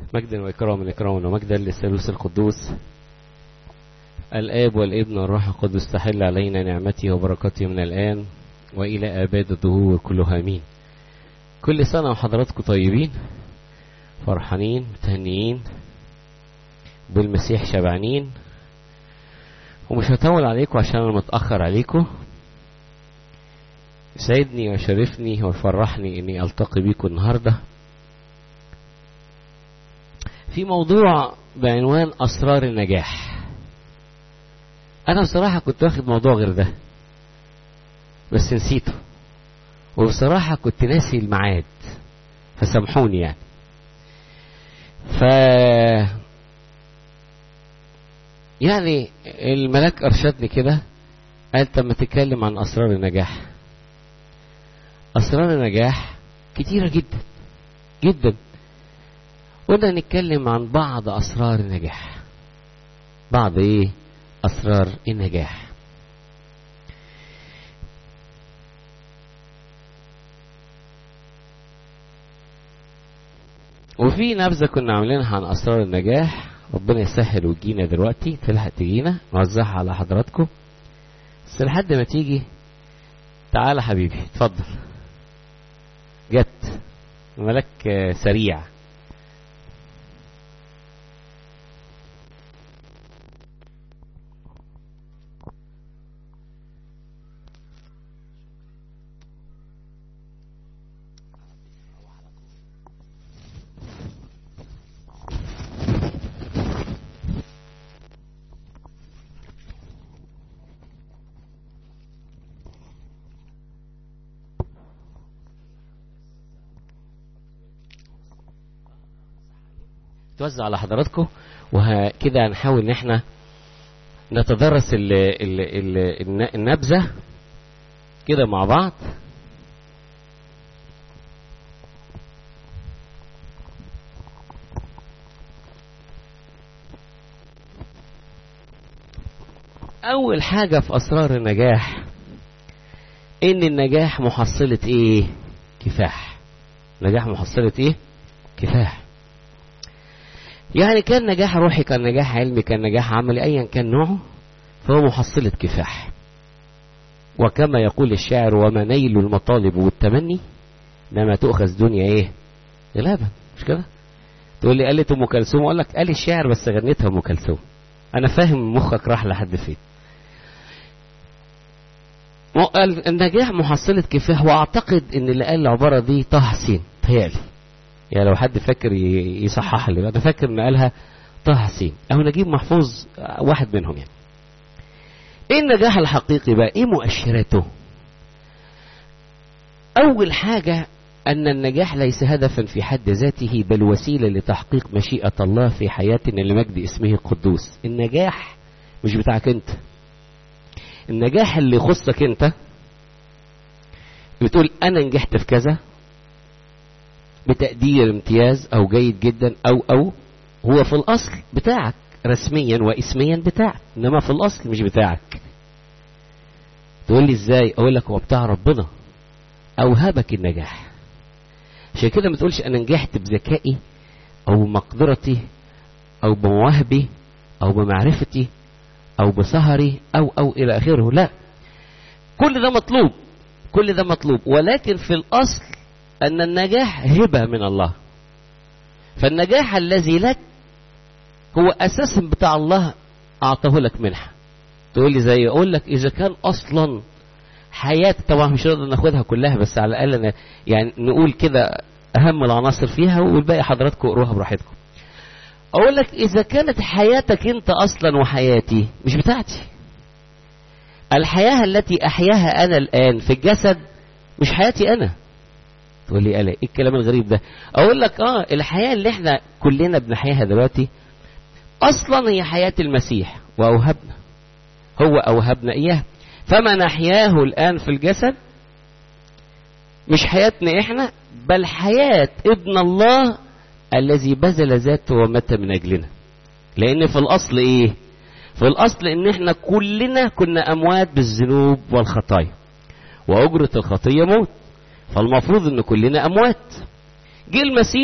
مجدا وإكراما إكراما ومجدا للثالوث القدوس الآب والابن والروح القدس تحل علينا نعمته وبركاته من الآن وإلى آباد الدهور كلها آمين كل سنة وحضراتكم طيبين فرحانين متهنيين بالمسيح شبعانين ومش هطول عليكم عشان انا متأخر عليكم يسعدني ويشرفني ويفرحني اني التقي بيكم النهارده في موضوع بعنوان اسرار النجاح انا بصراحه كنت واخد موضوع غير ده بس نسيته وبصراحه كنت ناسي الميعاد فسامحوني يعني ف يعني الملاك ارشدني كده قال طب ما تتكلم عن اسرار النجاح اسرار النجاح كتيره جدا جدا قلنا نتكلم عن بعض اسرار النجاح بعض ايه اسرار النجاح وفي نبذه كنا عاملينها عن اسرار النجاح ربنا يسهل وتجينا دلوقتي تلحق تجينا نوزعها على حضراتكم بس لحد ما تيجي تعالى حبيبي اتفضل جت ملك سريع توزع على حضراتكم وكده هنحاول ان احنا نتدرس ال ال ال النبذه كده مع بعض اول حاجه في اسرار النجاح ان النجاح محصله ايه كفاح نجاح محصله ايه كفاح يعني كان نجاح روحي كان نجاح علمي كان نجاح عملي ايا كان نوعه فهو محصلة كفاح وكما يقول الشاعر وما نيل المطالب والتمني انما تؤخذ دنيا ايه غلابا مش كده تقول لي قالت ام كلثوم اقول لك قال الشاعر بس غنيتها ام كلثوم انا فاهم مخك راح لحد فين النجاح محصلة كفاح واعتقد ان اللي قال العبارة دي طه حسين تهيألي يعني لو حد فاكر يصحح لي انا فاكر ان قالها طه حسين او نجيب محفوظ واحد منهم يعني ايه النجاح الحقيقي بقى ايه مؤشراته اول حاجة ان النجاح ليس هدفا في حد ذاته بل وسيلة لتحقيق مشيئة الله في حياتنا لمجد اسمه القدوس النجاح مش بتاعك انت النجاح اللي يخصك انت بتقول انا نجحت في كذا بتقدير امتياز او جيد جدا او او هو في الاصل بتاعك رسميا واسميا بتاعك انما في الاصل مش بتاعك تقول لي ازاي اقول لك هو بتاع ربنا اوهبك النجاح عشان كده ما تقولش انا نجحت بذكائي او بمقدرتي او بمواهبي او بمعرفتي او بسهري او او الى اخره لا كل ده مطلوب كل ده مطلوب ولكن في الاصل أن النجاح هبة من الله فالنجاح الذي لك هو أساسا بتاع الله أعطاه لك منحة تقول لي زي أقول لك إذا كان أصلا حياتك طبعا مش هنقدر ناخدها كلها بس على الأقل يعني نقول كده أهم العناصر فيها والباقي حضراتكم اقروها براحتكم أقول لك إذا كانت حياتك أنت أصلا وحياتي مش بتاعتي الحياة التي أحياها أنا الآن في الجسد مش حياتي أنا تقول لي ايه الكلام الغريب ده اقول لك اه الحياه اللي احنا كلنا بنحياها دلوقتي اصلا هي حياه المسيح واوهبنا هو اوهبنا اياه فما نحياه الان في الجسد مش حياتنا احنا بل حياه ابن الله الذي بذل ذاته ومات من اجلنا لان في الاصل ايه في الاصل ان احنا كلنا كنا اموات بالذنوب والخطايا واجره الخطيه موت فالمفروض ان كلنا اموات جه المسيح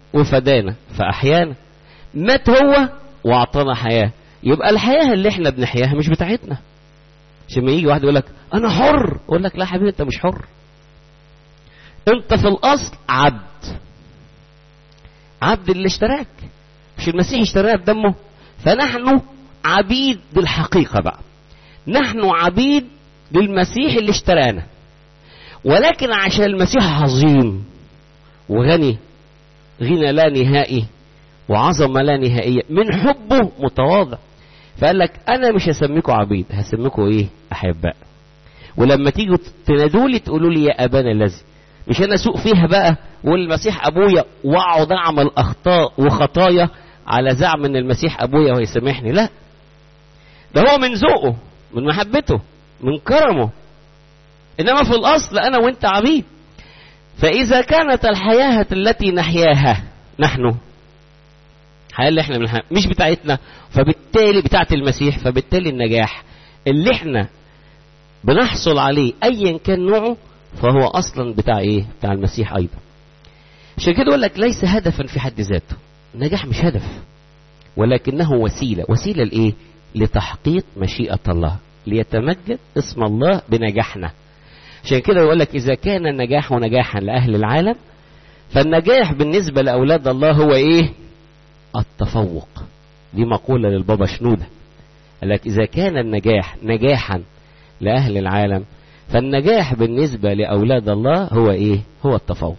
وفدانا فأحيانا مات هو وأعطانا حياة يبقى الحياة اللي احنا بنحياها مش بتاعتنا عشان ما يجي واحد يقول لك أنا حر أقول لك لا حبيبي أنت مش حر أنت في الأصل عبد عبد اللي اشتراك مش المسيح اشترانا بدمه فنحن عبيد بالحقيقة بقى نحن عبيد للمسيح اللي اشترانا ولكن عشان المسيح عظيم وغني غنى لا نهائي وعظمة لا نهائية من حبه متواضع فقال لك أنا مش هسميكم عبيد هسميكم إيه أحباء ولما تيجوا تنادولي تقولوا لي يا أبانا الذي مش أنا أسوق فيها بقى والمسيح أبويا وأقعد أعمل أخطاء وخطايا على زعم إن المسيح أبويا ويسامحني لا ده هو من ذوقه من محبته من كرمه إنما في الأصل أنا وأنت عبيد فإذا كانت الحياة التي نحياها نحن الحياة اللي احنا منها مش بتاعتنا فبالتالي بتاعت المسيح فبالتالي النجاح اللي احنا بنحصل عليه ايا كان نوعه فهو اصلا بتاع ايه بتاع المسيح ايضا عشان كده يقول لك ليس هدفا في حد ذاته النجاح مش هدف ولكنه وسيلة وسيلة لايه لتحقيق مشيئة الله ليتمجد اسم الله بنجاحنا عشان كده يقول لك إذا كان النجاح نجاحا لأهل العالم فالنجاح بالنسبة لأولاد الله هو إيه؟ التفوق دي مقولة للبابا شنودة قال لك إذا كان النجاح نجاحا لأهل العالم فالنجاح بالنسبة لأولاد الله هو إيه؟ هو التفوق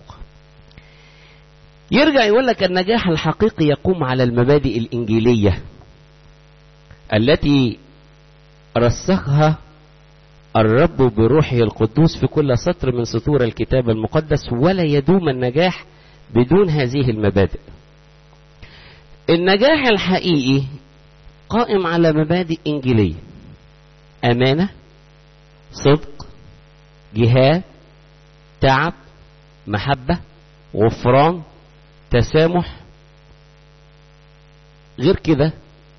يرجع يقول لك النجاح الحقيقي يقوم على المبادئ الإنجيلية التي رسخها الرب بروحه القدوس في كل سطر من سطور الكتاب المقدس ولا يدوم النجاح بدون هذه المبادئ النجاح الحقيقي قائم على مبادئ إنجيلية أمانة صدق جهاد تعب محبة غفران تسامح غير كده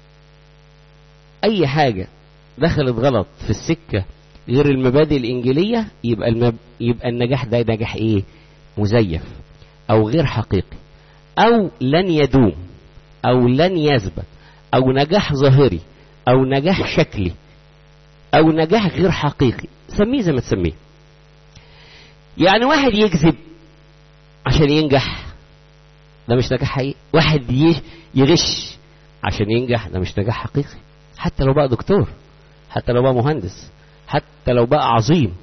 أي حاجة دخلت غلط في السكة غير المبادئ الإنجيلية يبقى المب... يبقى النجاح ده نجاح إيه؟ مزيف أو غير حقيقي أو لن يدوم أو لن يثبت أو نجاح ظاهري أو نجاح شكلي أو نجاح غير حقيقي سميه زي ما تسميه يعني واحد يكذب عشان ينجح ده مش نجاح حقيقي واحد يغش عشان ينجح ده مش نجاح حقيقي حتى لو بقى دكتور حتى لو بقى مهندس حتى لو بقى عظيم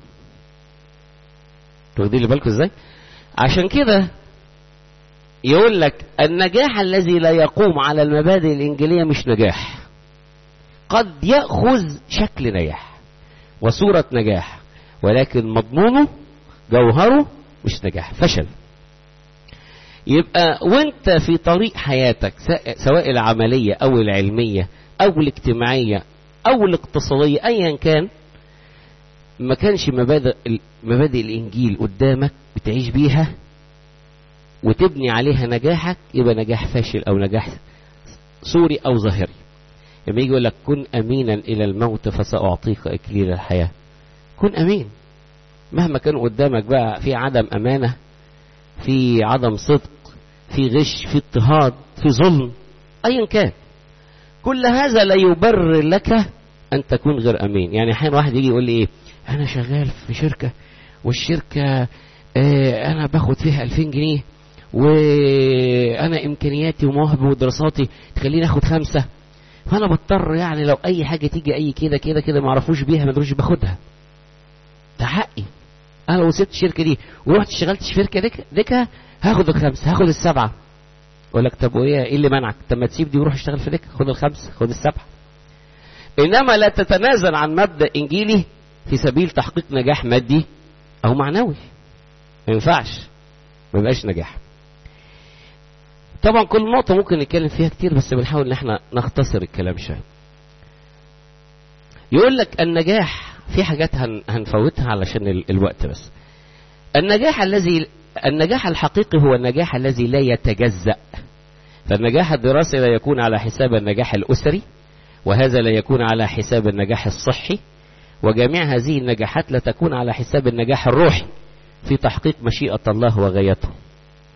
واخدين بالكم ازاي عشان كده يقول لك النجاح الذي لا يقوم على المبادئ الإنجيلية مش نجاح قد يأخذ شكل نجاح وصورة نجاح ولكن مضمونه جوهره مش نجاح فشل يبقى وانت في طريق حياتك سواء العملية او العلمية او الاجتماعية او الاقتصادية ايا كان ما كانش مبادئ مبادئ الانجيل قدامك بتعيش بيها وتبني عليها نجاحك يبقى نجاح فاشل او نجاح صوري او ظاهري لما يجي يقول لك كن امينا الى الموت فساعطيك اكليل الحياه كن امين مهما كان قدامك بقى في عدم امانه في عدم صدق في غش في اضطهاد في ظلم ايا كان كل هذا لا يبرر لك ان تكون غير امين يعني احيانا واحد يجي يقول لي ايه انا شغال في شركه والشركه اه انا باخد فيها 2000 جنيه وانا امكانياتي ومواهبي ودراساتي تخليني اخد خمسه فانا بضطر يعني لو اي حاجه تيجي اي كده كده كده ما اعرفوش بيها ما ادروش باخدها ده حقي انا لو سبت الشركه دي ورحت اشتغلت في شركه ديك ديكها هاخد الخمسه هاخد السبعه اقول لك طب وايه ايه اللي منعك طب ما تسيب دي وروح اشتغل في ديك خد الخمسه خد السبعه انما لا تتنازل عن مبدا انجيلي في سبيل تحقيق نجاح مادي او معنوي ما ينفعش ما يبقاش نجاح طبعا كل نقطة ممكن نتكلم فيها كتير بس بنحاول ان احنا نختصر الكلام شوية. يقول لك النجاح في حاجات هن هنفوتها علشان ال الوقت بس. النجاح الذي النجاح الحقيقي هو النجاح الذي لا يتجزأ. فالنجاح الدراسي لا يكون على حساب النجاح الأسري وهذا لا يكون على حساب النجاح الصحي وجميع هذه النجاحات لا تكون على حساب النجاح الروحي في تحقيق مشيئة الله وغايته.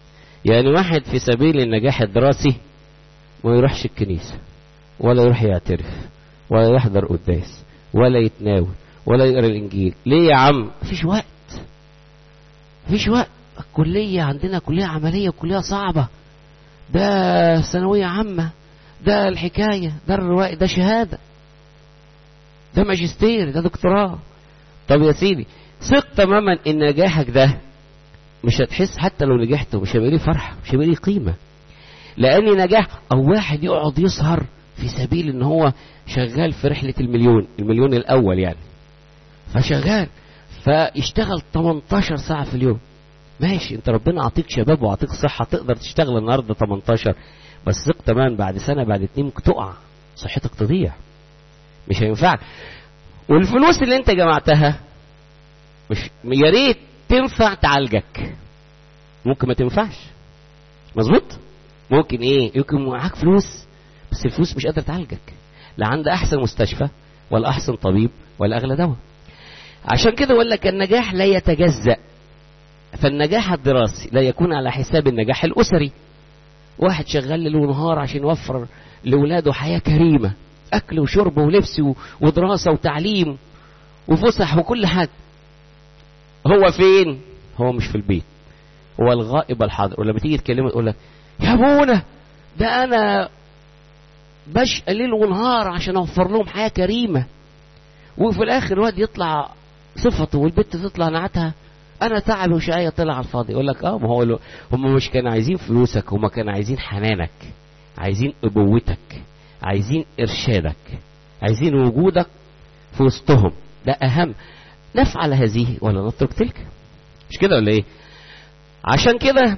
يعني واحد في سبيل النجاح الدراسي ما يروحش الكنيسة ولا يروح يعترف ولا يحضر قداس ولا يتناول ولا يقرا الانجيل ليه يا عم مفيش وقت مفيش وقت الكلية عندنا كلية عملية وكلية صعبة ده ثانوية عامة ده الحكاية ده الرواية ده شهادة ده ماجستير ده دكتوراه طب يا سيدي ثق تماما ان نجاحك ده مش هتحس حتى لو نجحت مش هيبقى ليه فرحة مش هيبقى ليه قيمة لأن نجاح أو واحد يقعد يسهر في سبيل إن هو شغال في رحلة المليون المليون الأول يعني فشغال فيشتغل 18 ساعة في اليوم ماشي انت ربنا عطيك شباب وعطيك صحة تقدر تشتغل النهاردة 18 بس ثق تمام بعد سنة بعد اتنين ممكن تقع صحتك تضيع مش هينفعك والفلوس اللي انت جمعتها مش يا ريت تنفع تعالجك ممكن ما تنفعش مظبوط ممكن ايه يمكن معاك فلوس بس الفلوس مش قادره تعالجك لا عند احسن مستشفى ولا احسن طبيب ولا اغلى دواء عشان كده اقول لك النجاح لا يتجزأ فالنجاح الدراسي لا يكون على حساب النجاح الاسري واحد شغال ليل ونهار عشان يوفر لاولاده حياه كريمه اكل وشرب ولبس ودراسه وتعليم وفسح وكل حاجه هو فين هو مش في البيت هو الغائب الحاضر ولما تيجي تكلمه تقول لك يا ابونا ده انا بشقى ليل ونهار عشان اوفر لهم حياه كريمه وفي الاخر الواد يطلع صفته والبنت تطلع نعتها انا تعب وشقايه طلع على الفاضي يقول لك اه ما هو هم مش كانوا عايزين فلوسك هم كانوا عايزين حنانك عايزين ابوتك عايزين ارشادك عايزين وجودك في وسطهم ده اهم نفعل هذه ولا نترك تلك مش كده ولا ايه عشان كده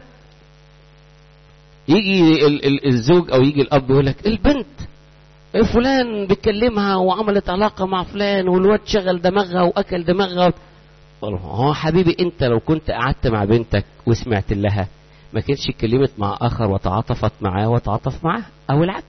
يجي ال ال الزوج او يجي الاب يقول لك البنت فلان بيكلمها وعملت علاقه مع فلان والواد شغل دماغها واكل دماغها هو حبيبي انت لو كنت قعدت مع بنتك وسمعت لها ما كانتش اتكلمت مع اخر وتعاطفت معاه وتعاطف معاه او العكس